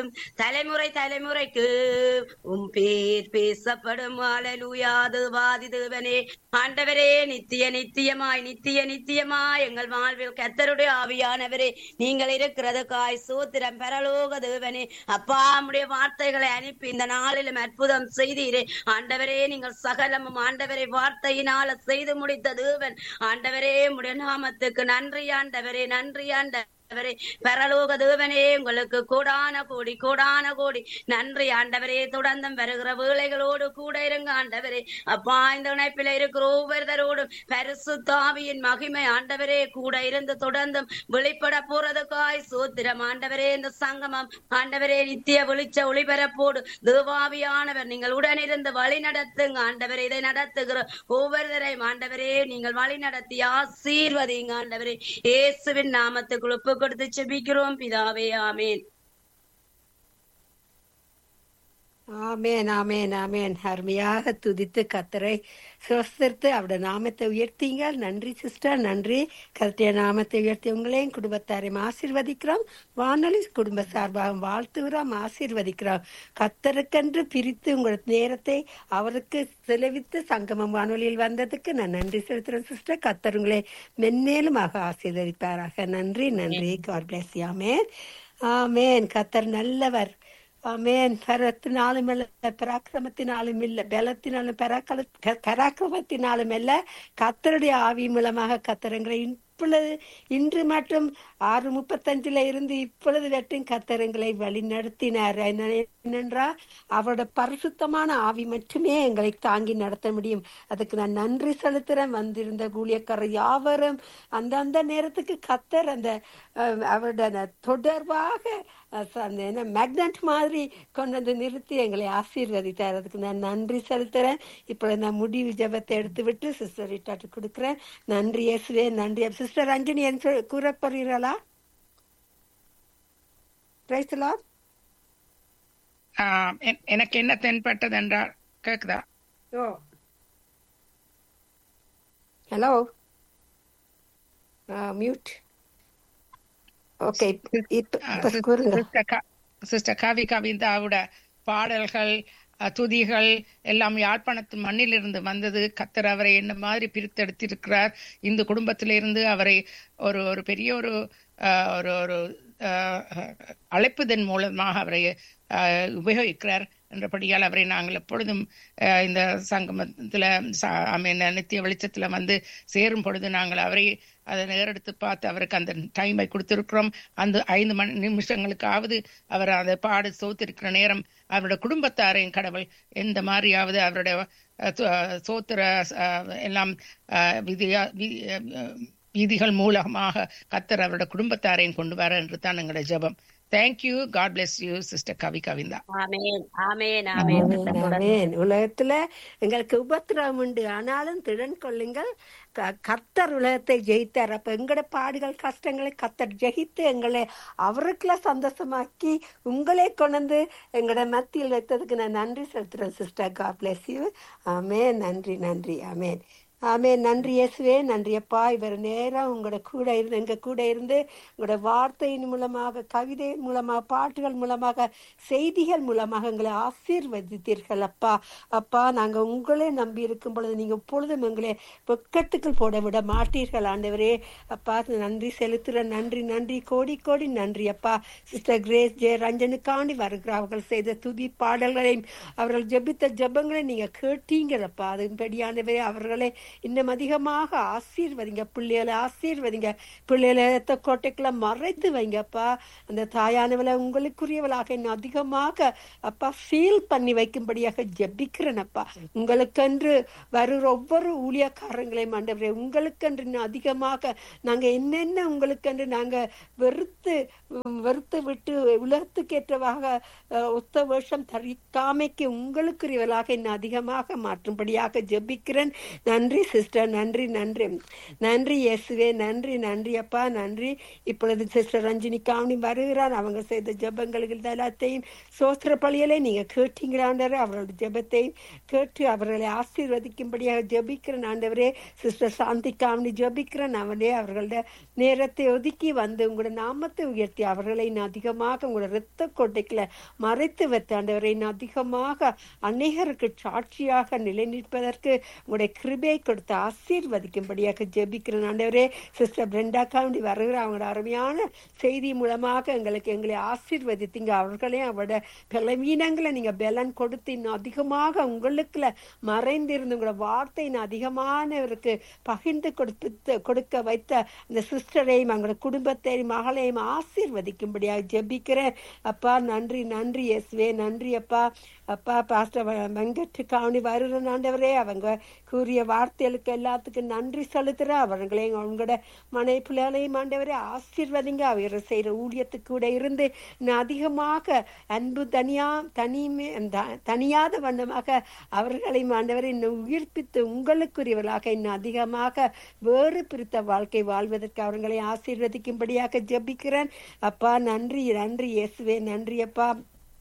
தலைமுறை தலைமுறைக்கு உம் பேர் பேசப்படும் அலலுயா தேவாதி தேவனே ஆண்டவரே நித்திய நித்தியமாய் நித்திய நித்தியமாய் எங்கள் வாழ்வில் கத்தருடைய ஆவியானவரே நீங்கள் இருக்கிறதுக்காய் சூத்திரம் பரலோக தேவனே அப்பா உம்முடைய வார்த்தைகளை அனுப்பி இந்த நாளிலும் அற்புதம் செய்தீரே ஆண்டவரே நீங்கள் சகலமும் ஆண்டவரை வார்த்தையினால செய்து முடித்த தேவன் ஆண்டவரே உம்முடைய நாமத்துக்கு நன்றி ஆண்டவரே நன்றி ஆண்டவரே பரலோக தேவனே உங்களுக்கு கூடான கோடி கூடான கோடி நன்றி ஆண்டவரே தொடர்ந்தும் வருகிற வேலைகளோடு கூட இருங்க ஆண்டவரே அப்பா இந்த இணைப்பில் இருக்கிற ஒவ்வொருத்தரோடும் பரிசு தாவியின் மகிமை ஆண்டவரே கூட இருந்து தொடர்ந்தும் வெளிப்பட போறதுக்காய் சூத்திரம் ஆண்டவரே இந்த சங்கமம் ஆண்டவரே நித்திய வெளிச்ச ஒளிபரப்போடு தேவாவியானவர் நீங்கள் உடனிருந்து வழி நடத்துங்க ஆண்டவரே இதை நடத்துகிற ஒவ்வொருத்தரையும் ஆண்டவரே நீங்கள் வழி நடத்தி ஆசீர்வதிங்க ஆண்டவரே இயேசுவின் நாமத்துக்கு ஒப்பு கொடுத்து செபிக்கிறோம் பிதாவே ஆமேன் ஆமேன் ஆமேன் ஆமேன் அருமையாக துதித்து கத்தரை சுவஸ்தித்து அவருடைய நாமத்தை உயர்த்தீங்க நன்றி சிஸ்டர் நன்றி கருத்திய நாமத்தை உயர்த்தி உங்களையும் குடும்பத்தாரையும் ஆசீர்வதிக்கிறோம் வானொலி குடும்ப சார்பாக வாழ்த்துகிறோம் ஆசீர்வதிக்கிறோம் கத்தருக்கென்று பிரித்து உங்கள் நேரத்தை அவருக்கு செலவித்து சங்கமம் வானொலியில் வந்ததுக்கு நான் நன்றி செலுத்துறேன் சிஸ்டர் கத்தர் உங்களை மென்மேலுமாக ஆசீர்வதிப்பாராக நன்றி நன்றி காட் பிளஸ் ஆமேன் ஆமேன் கத்தர் நல்லவர் ஆமேன் பரத்தினாலும் இல்ல பராக்கிரமத்தினாலும் இல்ல பலத்தினாலும் பராக்கல பராக்கிரமத்தினாலும் இல்ல கத்தருடைய ஆவி மூலமாக கத்தரங்கிற இப்பொழுது இன்று மட்டும் ஆறு முப்பத்தஞ்சுல இருந்து இப்பொழுது வெற்றும் கத்தரங்களை வழி நடத்தினார் என்னென்றா அவரோட பரிசுத்தமான ஆவி மட்டுமே எங்களை தாங்கி நடத்த முடியும் அதுக்கு நான் நன்றி செலுத்துறேன் வந்திருந்த ஊழியக்காரர் யாவரும் அந்த அந்த நேரத்துக்கு கத்தர் அந்த அஹ், அவரோட அந்த தொடர்பாக அஹ், அந்த என்ன மேக்னட் மாதிரி கொண்டு வந்து நிறுத்தி எங்களை ஆசீர்வதித்தார் அதுக்கு நான் நன்றி செலுத்துறேன் இப்போ நான் முடிவு ஜெபத்தை எடுத்து விட்டு சிஸ்டர் ரிட்டாட்டு கொடுக்குறேன் நன்றி இயேசுவே நன்றி சிஸ்டர் அஞ்சனி என்ன சொல்- கூற போறீங்களா பிரைஸ்லா ஆஹ் என்- எனக்கு என்ன தென்பட்டது என்றால் கேக்குதா ஓ ஹலோ மியூட் ஓகே இப்ப கூறுங்க சிஸ்டர் கா- சிஸ்டர் கவி கவிதாவோட பாடல்கள் அஹ், துதிகள் எல்லாம் யாழ்ப்பாணத்து மண்ணிலிருந்து வந்தது கத்தர் அவரை என்ன மாதிரி பிரித்தெடுத்திருக்கிறார் இந்த குடும்பத்திலிருந்து அவரை ஒரு ஒரு பெரிய ஒரு அஹ், ஒரு ஒரு அஹ், அழைப்புதன் மூலமாக அவரை அஹ், உபயோகிக்கிறார் என்றபடியால் அவரை நாங்கள் எப்பொழுதும் அஹ், இந்த சங்கமத்துல ஐ மீன் நித்திய வெளிச்சத்துல வந்து சேரும் பொழுது நாங்கள் அவரை அதை நேரெடுத்து பார்த்து அவருக்கு அந்த டைமை கொடுத்திருக்கிறோம் அந்த ஐந்து மணி நிமிஷங்களுக்காவது அவர் அதை பாடு சோத்திருக்கிற நேரம் அவருடைய குடும்பத்தாரையும் கடவுள் எந்த மாதிரியாவது அவருடைய அஹ், து- அஹ், சோத்திர அஹ், எல்லாம் அஹ், விதியா வி- அஹ், வீதிகள் மூலமாக கத்தர் அவருடைய குடும்பத்தாரையும் கொண்டு வர என்று தான் எங்களுடைய ஜெபம் thank you God bless you sister Kavi Kavindha ஆமேன் ஆமேன் ஆமேன் ஆமென், ஆமென். உலகத்துல எங்களுக்கு உபத்திரவம் உண்டு ஆனாலும் திடன் கொள்ளுங்கள் க- கர்த்தர் உலகத்தை ஜெயித்தார் அப்ப எங்கட பாடுகள் கஷ்டங்களை கர்த்தர் ஜெயித்து எங்களை அவருக்குள்ள சந்தோஷமாக்கி உங்களே கொண்டு எங்கட மத்தியில் வைத்ததுக்கு நான் நன்றி செலுத்துறேன் சிஸ்டர் காட் பிளஸ் யூ ஆமென் நன்றி நன்றி ஆமென் ஆமென் நன்றி இயேசுவே நன்றி அப்பா இவர் நேரம் உங்களோட கூட இருந்து எங்க கூட இருந்து உங்களோட வார்த்தையின் மூலமாக கவிதை மூலமாக பாட்டுகள் மூலமாக செய்திகள் மூலமாக எங்களை ஆசீர்வதித்தீர்கள் அப்பா அப்பா நாங்க உங்களே நம்பி இருக்கும் பொழுது நீங்க எப்பொழுதும் எங்களை வெக்கத்துக்கு போட விட மாட்டீர்கள் ஆண்டவரே அப்பா நன்றி செலுத்துற நன்றி நன்றி கோடி கோடி நன்றி அப்பா சிஸ்டர் கிரேஸ் ஜெய ரஞ்சனுக்காண்டி வருகிறார்கள் செய்த துதி பாடல்களையும் அவர்கள் ஜெபித்த ஜெபங்களை நீங்க கேட்டீங்களப்பா அதன்படியானவரே அவர்களை இன்னும் அதிகமாக ஆசீர்வதிங்க பிள்ளைகளை ஆசீர்வதிங்க பிள்ளைகளை ரத்த கோட்டைக்குள்ள மறைத்து வைங்கப்பா அந்த தாயானவளை உங்களுக்குரியவளாக இன்னும் அதிகமாக அப்பா ஃபீல் பண்ணி வைக்கும்படியாக ஜெபிக்கிறேனப்பா உங்களுக்கென்று வருகிற ஒவ்வொரு ஊழியக்காரங்களையும் ஆண்டவரே உங்களுக்கென்று இன்னும் அதிகமாக நாங்க என்னென்ன உங்களுக்கென்று நாங்க வெறுத்து உம், வெறுத்து விட்டு உலகத்துக்கேற்றவாக அஹ், ஒத்த வேஷம் தரிக்காமைக்கு உங்களுக்குரியவளாக இன்னும் அதிகமாக மாற்றும்படியாக ஜெபிக்கிறேன் நன்றி நன்றி சிஸ்டர் நன்றி நன்றி நன்றி இயேசுவே நன்றி நன்றி அப்பா நன்றி இப்பொழுது சிஸ்டர் ரஞ்சினி காவணி வருகிறார் அவங்க செய்த ஜெபங்களுக்கு எல்லாத்தையும் சோத்திர பழியலை நீங்க கேட்டீங்களாண்டவர் அவர்களுடைய ஜெபத்தையும் கேட்டு அவர்களை ஆசீர்வதிக்கும்படியாக ஜெபிக்கிறேன் ஆண்டவரே சிஸ்டர் சாந்தி காவணி ஜெபிக்கிறேன் அவரே அவர்களுடைய நேரத்தை ஒதுக்கி வந்து உங்களோட நாமத்தை உயர்த்தி அவர்களை இன்னும் அதிகமாக உங்களோட இரத்த கொட்டைக்குள்ள மறைத்து வைத்து ஆண்டவரை இன்னும் அதிகமாக அநேகருக்கு சாட்சியாக நிலைநிற்பதற்கு உங்களுடைய கிருபை கொடுத்து ஆசீர்வதிக்கும்படியாக ஜெபிக்கிறேன் ஆண்டவரே சிஸ்டர் பிரெண்டா காவண்டி வருகிற அவங்களோட அருமையான செய்தி மூலமாக எங்களுக்கு எங்களை ஆசீர்வதித்தீங்க அவர்களையும் அவரோட பலவீனங்களை நீங்க பலன் கொடுத்து இன்னும் அதிகமாக உங்களுக்குள்ள மறைந்திருந்து உங்களோட வார்த்தை இன்னும் அதிகமானவருக்கு பகிர்ந்து கொடுத்து கொடுக்க வைத்த இந்த சிஸ்டரையும் அவங்களோட குடும்பத்தையும் மகளையும் ஆசீர்வதிக்கும்படியாக ஜெபிக்கிறேன் அப்பா நன்றி நன்றி எஸ்வே நன்றி அப்பா அப்பா பாஸ்டர் வ- வெங்கட் காவணி வருகிற ஆண்டவரே அவங்க கூறிய வார்த்தைகளுக்கு எல்லாத்துக்கும் நன்றி செலுத்துறேன் அவங்களையும் அவங்களோட மனை பிள்ளைகளையும் ஆண்டவரே ஆசீர்வதிங்க அவர் செய்கிற ஊழியத்துக்கு கூட இருந்து இன்னும் அதிகமாக அன்பு தனியா தனிமே த- தனியாத வண்ணமாக அவர்களையும் ஆண்டவரை இன்னும் உயிர்ப்பித்து உங்களுக்குரியவர்களாக இன்னும் அதிகமாக வேறு பிரித்த வாழ்க்கை வாழ்வதற்கு அவர்களை ஆசீர்வதிக்கும்படியாக ஜெபிக்கிறேன் அப்பா நன்றி நன்றி இயேசுவே நன்றி அப்பா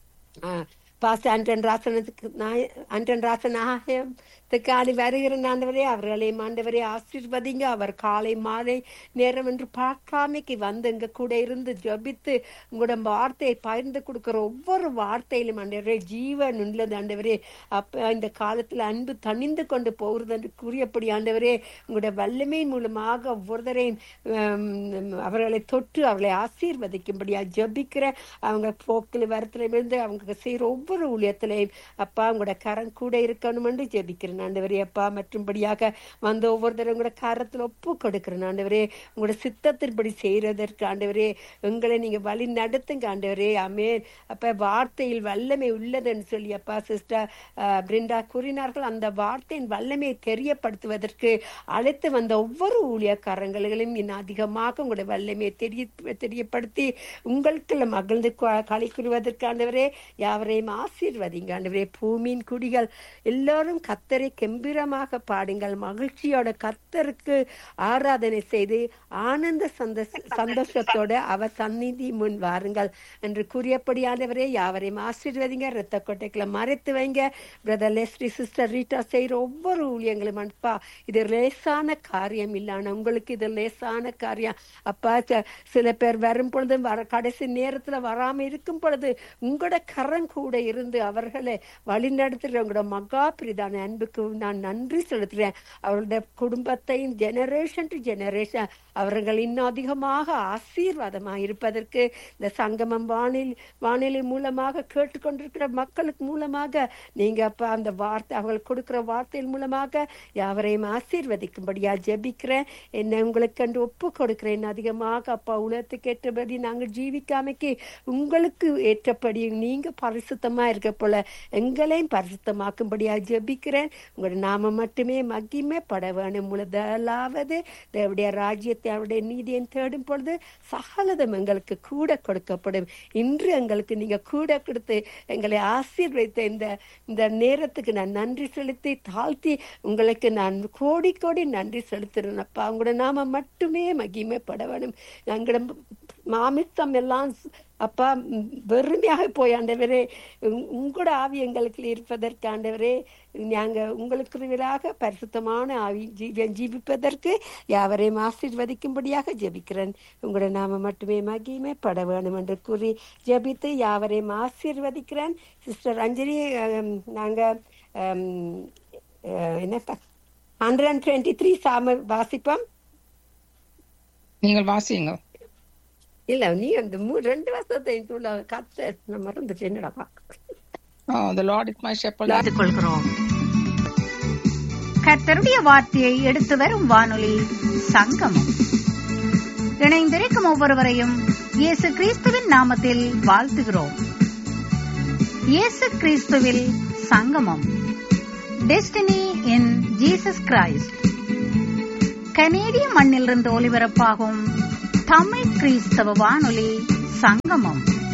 ஆ, பாஸ்டர் அன்றன் ராசனத்துக்கு நாய அன்றன் ராசனாயத்துக்கு ஆடி வருகிற ஆண்டவரே அவர்களை ஆண்டவரே ஆசீர்வதிங்க அவர் காலை மாலை நேரம் என்று பார்க்காமைக்கு வந்து எங்க கூட இருந்து ஜபித்து உங்களோட வார்த்தையை பகிர்ந்து கொடுக்கிற ஒவ்வொரு வார்த்தையிலும் ஆண்டவரே ஜீவன் உள்ளது ஆண்டவரே அப்ப இந்த காலத்துல அன்பு தணிந்து கொண்டு போகிறது என்று கூறியபடி ஆண்டவரே உங்களுடைய வல்லமையின் மூலமாக ஒவ்வொருத்தரையும் ஹம், அவர்களை தொட்டு அவர்களை ஆசீர்வதிக்கும்படியா ஜபிக்கிற அவங்க போக்கில் வரத்துல இருந்து அவங்க செய்யற ஒவ்வொரு ஊழியத்திலையும் அப்பா உங்களோட கரம் கூட இருக்கணும் என்று ஜெபிக்கிறேன் ஆண்டவரே அப்பா மற்றும்படியாக வந்த ஒவ்வொருத்தரும் உங்களோட கரத்துல ஒப்பு கொடுக்கிறேன் ஆண்டவரே உங்களோட சித்தத்தின்படி செய்யறதற்கு ஆண்டவரே எங்களை நீங்க வழி நடத்துங்க ஆண்டவரே ஆமென் அப்ப வார்த்தையில் வல்லமை உள்ளதுன்னு சொல்லி அப்பா சிஸ்டர் பிரிண்டா கூறினார்கள் அந்த வார்த்தையின் வல்லமையை தெரியப்படுத்துவதற்கு அழைத்து வந்த ஒவ்வொரு ஊழியக்காரங்களையும் இன்னும் அதிகமாக உங்களுடைய வல்லமையை தெரிய தெரியப்படுத்தி உங்களுக்குள்ள மகிழ்ந்து க- களி கூறுவதற்கு ஆண்டவரே யாவரையும் ஆசீர்வதிங்க ஆண்டவரே பூமியின் குடிகள் எல்லாரும் கத்தரை கெம்பீரமாக பாடுங்கள் மகிழ்ச்சியோட கத்தருக்கு ஆராதனை செய்து ஆனந்த சந்த சந்தோஷத்தோட அவர் சந்நிதி முன் வாருங்கள் என்று கூறியபடி ஆண்டவரே யாவரையும் ஆசீர்வதிங்க இரத்த கொட்டைகளை மறைத்து வைங்க பிரதர் லெஸ்ரி சிஸ்டர் ரீட்டா செய்யற ஒவ்வொரு ஊழியங்களும் அப்பா இது லேசான காரியம் இல்லான உங்களுக்கு இது லேசான காரியம் அப்பா ச- சில பேர் வரும் பொழுது வர கடைசி நேரத்துல வராம இருக்கும் பொழுது உங்களோட கரம் கூட இருந்து அவர்களை வழி நடத்துகிற உங்களோட மகா பிரிதான அன்புக்கு நான் நன்றி செலுத்துறேன் அவர்களுடைய குடும்பத்தையும் ஜெனரேஷன் டு ஜெனரேஷன் அவர்கள் இன்னும் அதிகமாக ஆசீர்வாதமாக இருப்பதற்கு இந்த சங்கமம் வானில் வானிலை மூலமாக கேட்டுக்கொண்டிருக்கிற மக்களுக்கு மூலமாக நீங்க அப்ப அந்த வார்த்தை அவங்களுக்கு கொடுக்கிற வார்த்தையின் மூலமாக யாவரையும் ஆசீர்வதிக்கும்படியா ஜெபிக்கிறேன் என்ன உங்களுக்கு கண்டு ஒப்பு கொடுக்கிறேன் அதிகமாக அப்பா உலகத்துக்கு ஏற்றபடி நாங்கள் ஜீவிக்காமைக்கு உங்களுக்கு ஏற்றபடி நீங்க பரிசுத்தமா இருக்க போல எங்களையும் பரிசுத்தமாக்கும்படியா ஜெபிக்கிறேன் உங்களோட நாம மட்டுமே மகிமை பட வேணும் முதலாவது தேவடைய ராஜ்யத்தை அவருடைய நீதியை தேடும் பொழுது சகலதும் எங்களுக்கு கூட கொடுக்கப்படும் இன்று எங்களுக்கு நீங்க கூட கொடுத்து எங்களை ஆசீர்வதித்த இந்த இந்த நேரத்துக்கு நான் நன்றி செலுத்தி தாழ்த்தி உங்களுக்கு நான் கோடி கோடி நன்றி செலுத்துறேன் அப்பா உங்களோட நாம மட்டுமே மகிமைப்பட வேணும் எங்களோட மாமிசம் எல்லாம் அப்பா ம், வெறுமையாக போய் ஆண்டவரே உங்- உங்களோட ஆவி எங்களுக்கு இருப்பதற்கு ஆண்டவரே நாங்க உங்களுக்கு பரிசுத்தமான ஆவி ஜீவன் ஜீவிப்பதற்கு யாவரையும் ஆசீர்வதிக்கும்படியாக ஜெபிக்கிறேன் உங்களோட நாம மட்டுமே மகிமை பட வேணும் என்று கூறி ஜெபித்து யாவரையும் ஆசீர்வதிக்கிறேன் சிஸ்டர் அஞ்சலி அம், நாங்க அம், அஹ், என்ன ஹண்ட்ரட் அண்ட் டுவெண்ட்டி த்ரீ சாம வாசிப்போம் நீங்கள் வாசியுங்க இல்ல நீ அந்த மூ ரெண்டு வருஷத்தை சொல்ல கத்த நான் மறந்துட்டு என்னடா Oh, the Lord is my shepherd. கொள்கிறோம் கர்த்தருடைய வார்த்தையை எடுத்து வரும் வானொலி சங்கமம் இணைந்திருக்கும் ஒவ்வொருவரையும் இயேசு கிறிஸ்துவின் நாமத்தில் வாழ்த்துகிறோம் இயேசு கிறிஸ்துவில் சங்கமம் டெஸ்டினி இன் ஜீசஸ் கிரைஸ்ட் கனேடிய மண்ணிலிருந்து ஒலிபரப்பாகும் தமிழ் கிறிஸ்தவ வானொலி சங்கமம்